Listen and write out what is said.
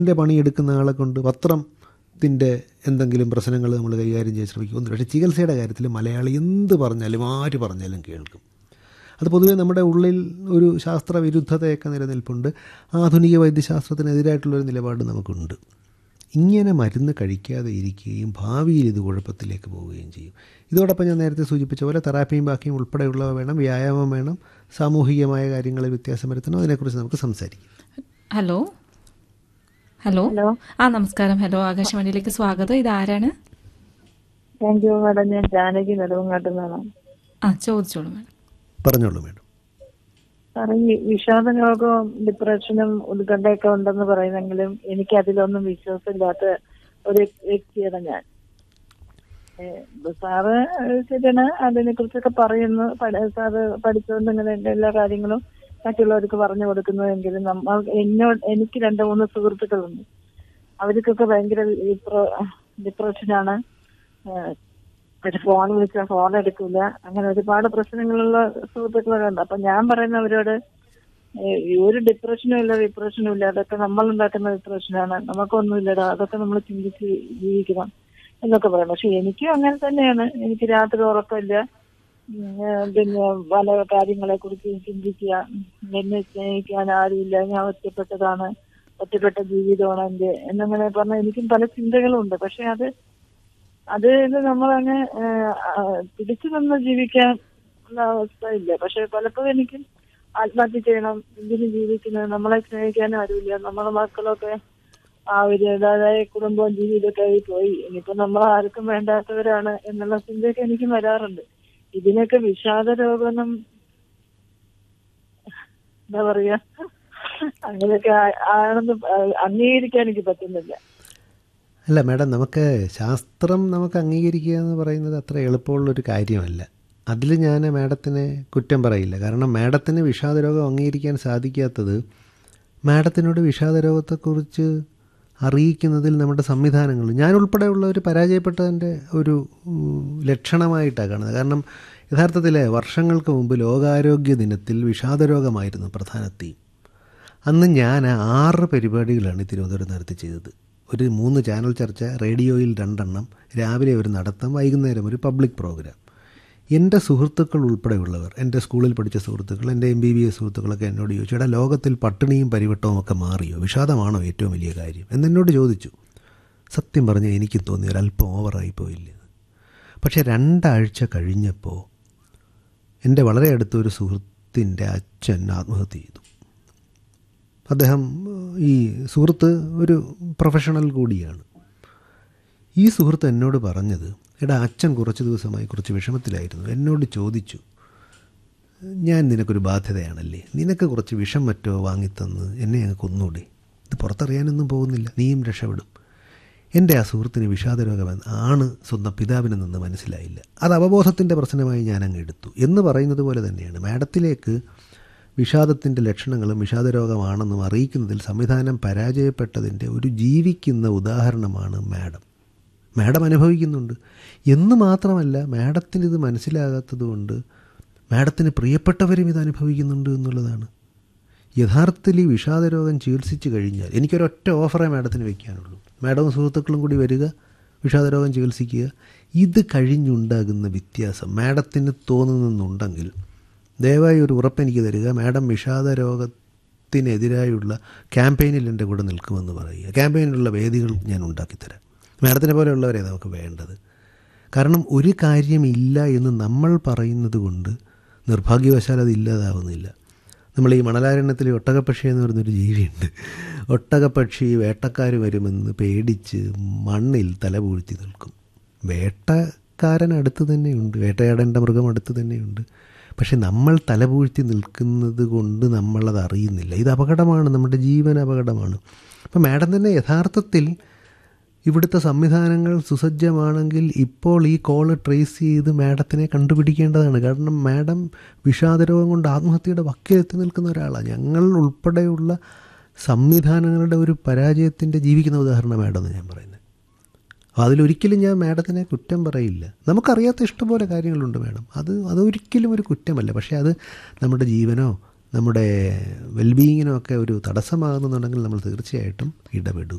ൻ്റെ പണിയെടുക്കുന്ന ആളെ കൊണ്ട് പത്രത്തിൻ്റെ എന്തെങ്കിലും പ്രശ്നങ്ങൾ നമ്മൾ കൈകാര്യം ചെയ്യാൻ ശ്രമിക്കുമെന്ന് പക്ഷേ ചികിത്സയുടെ കാര്യത്തിൽ മലയാളി എന്ത് പറഞ്ഞാലും ആര് പറഞ്ഞാലും കേൾക്കും അത് പൊതുവേ നമ്മുടെ ഉള്ളിൽ ഒരു ശാസ്ത്രവിരുദ്ധതയൊക്കെ നിലനിൽപ്പുണ്ട് ആധുനിക വൈദ്യശാസ്ത്രത്തിനെതിരായിട്ടുള്ളൊരു നിലപാട് നമുക്കുണ്ട് ഇങ്ങനെ മരുന്ന് കഴിക്കാതെ ഇരിക്കുകയും ഭാവിയിൽ ഇത് കുഴപ്പത്തിലേക്ക് പോവുകയും ചെയ്യും ഇതോടൊപ്പം ഞാൻ നേരത്തെ സൂചിപ്പിച്ച പോലെ തെറാപ്പിയും ബാക്കിയും ഉൾപ്പെടെയുള്ളവ വേണം വ്യായാമം വേണം സാമൂഹികമായ കാര്യങ്ങളിൽ വ്യത്യാസം വരുത്തണം അതിനെക്കുറിച്ച് നമുക്ക് സംസാരിക്കാം ഹലോ ഹലോ ഹലോ ആ നമസ്കാരം ഹലോ ആകാശവാണിയിലേക്ക് സ്വാഗതം ഇത് ആരാണ് താങ്ക് യു മാഡം ഞാൻ ജാനകി നെടുവങ്ങാട്ട് നിന്നാണ് ആ ചോദിച്ചോളൂ മാഡം പറഞ്ഞോളൂ മേഡം സാറേ ഈ വിഷാദ രോഗവും ഡിപ്രഷനും ഉത്കണ്ഠയൊക്കെ ഉണ്ടെന്ന് പറയുന്നെങ്കിലും എനിക്ക് അതിലൊന്നും വിശ്വാസമില്ലാത്ത ഒരു വ്യക്തിയാണ് ഞാൻ ഏ, സാറ് ശരിയാണ് അതിനെ കുറിച്ചൊക്കെ പറയുന്നു പഠ- സാറ് പഠിച്ചുകൊണ്ട് ഇങ്ങനെ എല്ലാ കാര്യങ്ങളും മറ്റുള്ളവർക്ക് പറഞ്ഞു കൊടുക്കുന്നുവെങ്കിലും നമ്മൾ എന്നോട് എനിക്ക് രണ്ട് മൂന്ന് സുഹൃത്തുക്കളുണ്ട് അവർക്കൊക്കെ ഭയങ്കര ഡിപ്രഷനാണ് ഒരു ഫോൺ വിളിച്ചാൽ ഫോൺ എടുക്കില്ല അങ്ങനെ ഒരുപാട് പ്രശ്നങ്ങളുള്ള സുഹൃത്തുക്കളൊക്കെ ഉണ്ട് അപ്പൊ ഞാൻ പറയുന്ന അവരോട് ഏഹ് ഈ ഒരു ഡിപ്രഷനും ഇല്ല ഡിപ്രഷനും ഇല്ല അതൊക്കെ നമ്മൾ ഉണ്ടാക്കുന്ന ഡിപ്രഷനാണ് നമുക്കൊന്നുമില്ലടാ അതൊക്കെ നമ്മൾ ചിന്തിച്ച് ജീവിക്കണം എന്നൊക്കെ പറയും പക്ഷെ എനിക്കും അങ്ങനെ തന്നെയാണ് എനിക്ക് രാത്രി ഉറക്കമില്ല ഉം, ഏഹ് പിന്നെ പല കാര്യങ്ങളെ കുറിച്ച് ചിന്തിക്കുക എന്നെ സ്നേഹിക്കാൻ ആരുമില്ല ഞാൻ ഒറ്റപ്പെട്ടതാണ് ഒറ്റപ്പെട്ട ജീവിതമാണ് എന്റെ എന്നങ്ങനെ പറഞ്ഞ എനിക്കും പല ചിന്തകളുണ്ട് പക്ഷെ അത് അത് നമ്മളങ്ങ് ഏഹ്, ആ, പിടിച്ചു നിന്ന് ജീവിക്കാൻ ഉള്ള അവസ്ഥ ഇല്ല പക്ഷെ പലപ്പോഴും എനിക്ക് ആത്മഹത്യ ചെയ്യണം എന്തിനു ജീവിക്കുന്നത് നമ്മളെ സ്നേഹിക്കാനും ആരുമില്ല നമ്മളെ മക്കളൊക്കെ ആ ഒരു അതായ കുടുംബവും ജീവിതമൊക്കെ ആയി പോയി ഇനിയിപ്പോ നമ്മൾ ആർക്കും വേണ്ടാത്തവരാണ് എന്നുള്ള ചിന്തയൊക്കെ എനിക്ക് വരാറുണ്ട് ഇതിനൊക്കെ വിഷാദ രോഗമൊന്നും എന്താ പറയാ അങ്ങനെയൊക്കെ ആ- ആണെന്ന് അംഗീകരിക്കാൻ എനിക്ക് പറ്റുന്നില്ല അല്ല മാഡം നമുക്ക് ശാസ്ത്രം നമുക്ക് അംഗീകരിക്കുക എന്ന് പറയുന്നത് അത്ര എളുപ്പമുള്ളൊരു കാര്യമല്ല അതിൽ ഞാൻ മാഡത്തിനെ കുറ്റം പറയില്ല കാരണം മാഡത്തിന് വിഷാദരോഗം അംഗീകരിക്കാൻ സാധിക്കാത്തത് മാഡത്തിനോട് വിഷാദരോഗത്തെക്കുറിച്ച് അറിയിക്കുന്നതിൽ നമ്മുടെ സംവിധാനങ്ങൾ ഞാൻ ഉൾപ്പെടെയുള്ളവർ പരാജയപ്പെട്ടതിൻ്റെ ഒരു ഉം, ലക്ഷണമായിട്ടാണ് കാണുന്നത് കാരണം യഥാർത്ഥത്തിൽ വർഷങ്ങൾക്ക് മുമ്പ് ലോകാരോഗ്യ ദിനത്തിൽ വിഷാദരോഗമായിരുന്നു പ്രധാന തീം അന്ന് ഞാൻ ആറ് പരിപാടികളാണ് തിരുവനന്തപുരം നടത്തി ചെയ്തത് ഒരു മൂന്ന് ചാനൽ ചർച്ച റേഡിയോയിൽ രണ്ടെണ്ണം രാവിലെ ഒരു നടത്തം വൈകുന്നേരം ഒരു പബ്ലിക് പ്രോഗ്രാം എൻ്റെ സുഹൃത്തുക്കൾ ഉൾപ്പെടെയുള്ളവർ എൻ്റെ സ്കൂളിൽ പഠിച്ച സുഹൃത്തുക്കൾ എൻ്റെ എം ബി ബി എസ് സുഹൃത്തുക്കളൊക്കെ എന്നോട് ചോദിച്ചു എടാ ലോകത്തിൽ പട്ടിണിയും പരിവട്ടവും ഒക്കെ മാറിയോ വിഷാദമാണോ ഏറ്റവും വലിയ കാര്യം എന്നെന്നോട് ചോദിച്ചു സത്യം പറഞ്ഞാൽ എനിക്കും തോന്നി ഒരല്പം ഓവറായി പോയില്ലേ പക്ഷേ രണ്ടാഴ്ച കഴിഞ്ഞപ്പോൾ എൻ്റെ വളരെ അടുത്തൊരു സുഹൃത്തിൻ്റെ അച്ഛൻ ആത്മഹത്യ ചെയ്തു അദ്ദേഹം ഈ സുഹൃത്ത് ഒരു പ്രൊഫഷണൽ കൂടിയാണ് ഈ സുഹൃത്ത് എന്നോട് പറഞ്ഞത് എടാ അച്ഛൻ കുറച്ച് ദിവസമായി കുറച്ച് വിഷമത്തിലായിരുന്നു എന്നോട് ചോദിച്ചു ഞാൻ നിനക്കൊരു ബാധ്യതയാണല്ലേ നിനക്ക് കുറച്ച് വിഷം മറ്റോ വാങ്ങിത്തന്ന് എന്നെ അങ്ങ് കൊന്നൂടെ ഇത് പുറത്തറിയാനൊന്നും പോകുന്നില്ല നീയും രക്ഷപ്പെടും എൻ്റെ ആ സുഹൃത്തിന് വിഷാദരോഗം ആണ് സ്വന്തം പിതാവിന് നിന്ന് മനസ്സിലായില്ല അത് അവബോധത്തിൻ്റെ പ്രശ്നമായി ഞാൻ അങ്ങ് എടുത്തു എന്ന് പറയുന്നത് പോലെ തന്നെയാണ് മാഡത്തിലേക്ക് വിഷാദത്തിൻ്റെ ലക്ഷണങ്ങളും വിഷാദരോഗമാണെന്നും അറിയിക്കുന്നതിൽ സംവിധാനം പരാജയപ്പെട്ടതിൻ്റെ ഒരു ജീവിക്കുന്ന ഉദാഹരണമാണ് മാഡം മാഡം അനുഭവിക്കുന്നുണ്ട് എന്ന് മാത്രമല്ല മാഡത്തിന് ഇത് മനസ്സിലാകാത്തത് കൊണ്ട് മാഡത്തിന് പ്രിയപ്പെട്ടവരും ഇത് അനുഭവിക്കുന്നുണ്ട് എന്നുള്ളതാണ് യഥാർത്ഥത്തിൽ ഈ വിഷാദരോഗം ചികിത്സിച്ച് കഴിഞ്ഞാൽ എനിക്കൊരൊറ്റ ഓഫറേ മാഡത്തിന് വെക്കാനുള്ളൂ മാഡവും സുഹൃത്തുക്കളും കൂടി വരിക വിഷാദരോഗം ചികിത്സിക്കുക ഇത് കഴിഞ്ഞുണ്ടാകുന്ന വ്യത്യാസം മാഡത്തിന് തോന്നുന്നുണ്ടെങ്കിൽ ദയവായി ഒരു ഉറപ്പ് എനിക്ക് തരിക മാഡം വിഷാദരോഗത്തിനെതിരായുള്ള ക്യാമ്പയിനിൽ എൻ്റെ കൂടെ നിൽക്കുമെന്ന് പറയുക ക്യാമ്പയിനിലുള്ള വേദികൾ ഞാൻ ഉണ്ടാക്കിത്തരാം മാഡത്തിനെ പോലെയുള്ളവരെ നമുക്ക് വേണ്ടത് കാരണം ഒരു കാര്യമില്ല എന്ന് നമ്മൾ പറയുന്നത് കൊണ്ട് നിർഭാഗ്യവശാൽ അത് ഇല്ലാതാവുന്നില്ല നമ്മൾ ഈ മണലാരണ്യത്തിൽ ഒട്ടകപ്പക്ഷി എന്ന് പറയുന്നൊരു ജീവിയുണ്ട് ഒട്ടകപ്പക്ഷി വേട്ടക്കാർ വരുമെന്ന് പേടിച്ച് മണ്ണിൽ തലപൂഴ്ത്തി നിൽക്കും വേട്ടക്കാരൻ അടുത്ത് തന്നെയുണ്ട് വേട്ടയാടേണ്ട മൃഗം അടുത്ത് തന്നെയുണ്ട് പക്ഷെ നമ്മൾ തലപൂഴ്ത്തി നിൽക്കുന്നത് കൊണ്ട് നമ്മളത് അറിയുന്നില്ല ഇത് അപകടമാണ് നമ്മുടെ ജീവൻ അപകടമാണ് അപ്പോൾ മാഡം തന്നെ യഥാർത്ഥത്തിൽ ഇവിടുത്തെ സംവിധാനങ്ങൾ സുസജ്ജമാണെങ്കിൽ ഇപ്പോൾ ഈ കോള് ട്രേസ് ചെയ്ത് മാഡത്തിനെ കണ്ടുപിടിക്കേണ്ടതാണ് കാരണം മാഡം വിഷാദരോഗം കൊണ്ട് ആത്മഹത്യയുടെ വക്കിലെത്തി നിൽക്കുന്ന ഒരാളാണ് ഞങ്ങൾ ഉൾപ്പെടെയുള്ള സംവിധാനങ്ങളുടെ ഒരു പരാജയത്തിൻ്റെ ജീവിക്കുന്ന ഉദാഹരണം മാഡം എന്ന് ഞാൻ പറയുന്നത് അപ്പോൾ അതിലൊരിക്കലും ഞാൻ മാഡത്തിനെ കുറ്റം പറയില്ല നമുക്കറിയാത്ത ഇഷ്ടംപോലെ കാര്യങ്ങളുണ്ട് മാഡം അത് അതൊരിക്കലും ഒരു കുറ്റമല്ല പക്ഷേ അത് നമ്മുടെ ജീവനോ നമ്മുടെ വെൽബീയിങ്ങിനും ഒക്കെ ഒരു തടസ്സമാകുന്നുണ്ടെങ്കിൽ നമ്മൾ തീർച്ചയായിട്ടും ഇടപെടുക